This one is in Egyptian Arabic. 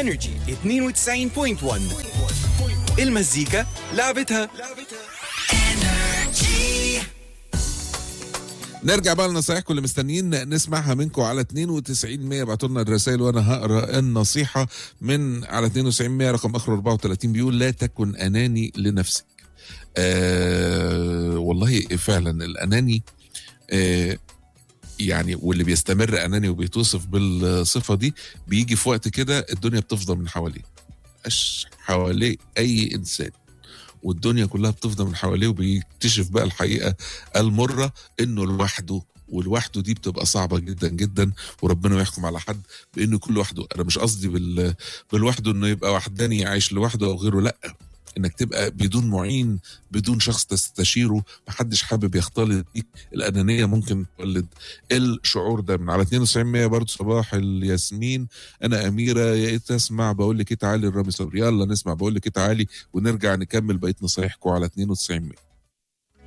انرجي 92.1 المزيكا لعبتها نرجع بقى لنصايحكم اللي مستنيين نسمعها منكم على 92 100 ابعتوا لنا الرسائل وانا هقرا النصيحه من على 92 100 رقم اخر 34 بيقول لا تكن اناني لنفسك. آه والله فعلا الاناني آه يعني واللي بيستمر اناني وبيتوصف بالصفه دي بيجي في وقت كده الدنيا بتفضى من حواليه. مش حواليه اي انسان. والدنيا كلها بتفضى من حواليه وبيكتشف بقى الحقيقه المره انه لوحده ولوحده دي بتبقى صعبه جدا جدا وربنا يحكم على حد بانه يكون لوحده انا مش قصدي بال... بالوحده انه يبقى وحداني عايش لوحده او غيره لا انك تبقى بدون معين بدون شخص تستشيره محدش حابب يختلط بيك الانانيه ممكن تولد الشعور ده من على 92 100 برضه صباح الياسمين انا اميره يا ايه تسمع بقول لك ايه تعالي الرامي صبري يلا نسمع بقول لك ايه تعالي ونرجع نكمل بقيه نصايحكم على 92 100